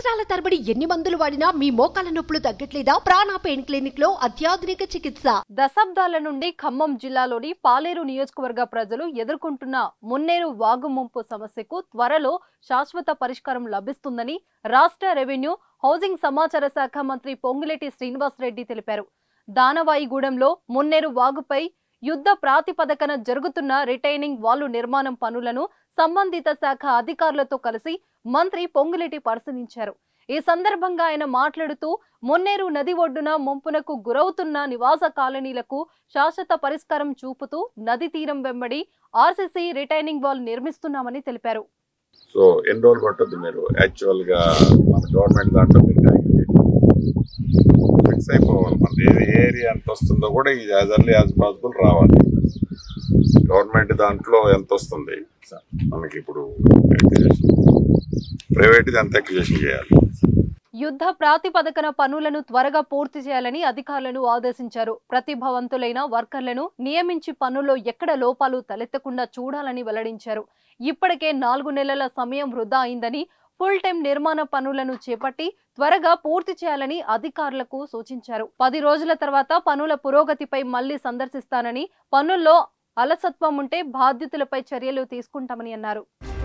సంవత్సరాల తరబడి ఎన్ని మందులు వాడినా మీ మోకాల నొప్పులు తగ్గట్లేదా ప్రాణ పెయిన్ క్లినిక్ లో అత్యాధునిక చికిత్స దశాబ్దాల నుండి ఖమ్మం జిల్లాలోని పాలేరు నియోజకవర్గ ప్రజలు ఎదుర్కొంటున్న మున్నేరు వాగు ముంపు సమస్యకు త్వరలో శాశ్వత పరిష్కారం లభిస్తుందని రాష్ట్ర రెవెన్యూ హౌసింగ్ సమాచార శాఖ మంత్రి పొంగులేటి శ్రీనివాసరెడ్డి తెలిపారు దానవాయిగూడెంలో మున్నేరు వాగుపై యుద్ధ ప్రాతిపదికన జరుగుతున్న రిటైనింగ్ వాల్లు నిర్మాణం పనులను సంబంధిత శాఖ అధికారులతో కలిసి మంత్రి పొంగులేటి పరిశీలించారు ఈ సందర్భంగా ఆయన మాట్లాడుతూ మున్నేరు నది ఒడ్డున ముంపునకు గురవుతున్న నివాస కాలనీలకు శాశ్వత పరిష్కారం చూపుతూ నది తీరం వెంబడి ఆర్సీసీ రిటైనింగ్ వాల్ నిర్మిస్తున్నామని తెలిపారు సో ఎన్ని రోజులు పట్టుద్ది మీరు యాక్చువల్ గా మన గవర్నమెంట్ దాంట్లో మీరు ఫిక్స్ అయిపోవాలి మన ఏ ఏరియా ఎంత వస్తుందో కూడా ఇది యాజ్ అర్లీ యాజ్ పాసిబుల్ రావాలి గవర్నమెంట్ దాంట్లో ఎంత వస్తుంది మనకి ఇప్పుడు ప్రైవేట్ ఎంత అక్విజేషన్ చేయాలి యుద్ధ ప్రాతిపదికన పనులను త్వరగా పూర్తి చేయాలని అధికారులను ఆదేశించారు ప్రతిభావంతులైన వర్కర్లను నియమించి పనుల్లో ఎక్కడ లోపాలు తలెత్తకుండా చూడాలని వెల్లడించారు ఇప్పటికే నాలుగు నెలల సమయం వృధా అయిందని ఫుల్ టైం నిర్మాణ పనులను చేపట్టి త్వరగా పూర్తి చేయాలని అధికారులకు సూచించారు పది రోజుల తర్వాత పనుల పురోగతిపై మళ్లీ సందర్శిస్తానని పనుల్లో అలసత్వం ఉంటే బాధ్యతలపై చర్యలు తీసుకుంటామని అన్నారు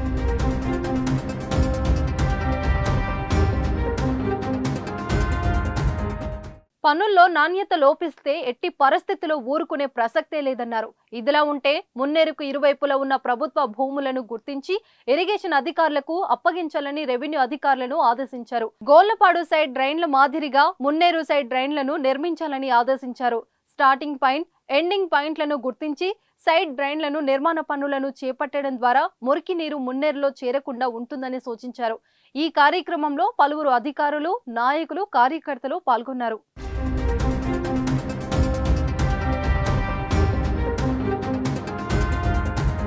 పనుల్లో నాణ్యత లోపిస్తే ఎట్టి పరిస్థితిలో ఊరుకునే ప్రసక్తే లేదన్నారు ఇదిలా ఉంటే మున్నేరుకు ఇరువైపులా ఉన్న ప్రభుత్వ భూములను గుర్తించి ఇరిగేషన్ అధికారులకు అప్పగించాలని రెవెన్యూ అధికారులను ఆదేశించారు గోళ్లపాడు సైడ్ డ్రైన్ల మాదిరిగా మున్నేరు సైడ్ డ్రైన్లను నిర్మించాలని ఆదేశించారు స్టార్టింగ్ పాయింట్ ఎండింగ్ పాయింట్లను గుర్తించి సైడ్ డ్రైన్లను నిర్మాణ పనులను చేపట్టడం ద్వారా మురికి నీరు మున్నేరులో చేరకుండా ఉంటుందని సూచించారు ఈ కార్యక్రమంలో పలువురు అధికారులు నాయకులు కార్యకర్తలు పాల్గొన్నారు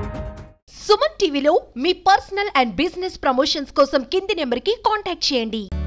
సుమన్ టీవీలో మీ పర్సనల్ అండ్ బిజినెస్ ప్రమోషన్స్ కోసం కింది నెంబర్ కి కాంటాక్ట్ చేయండి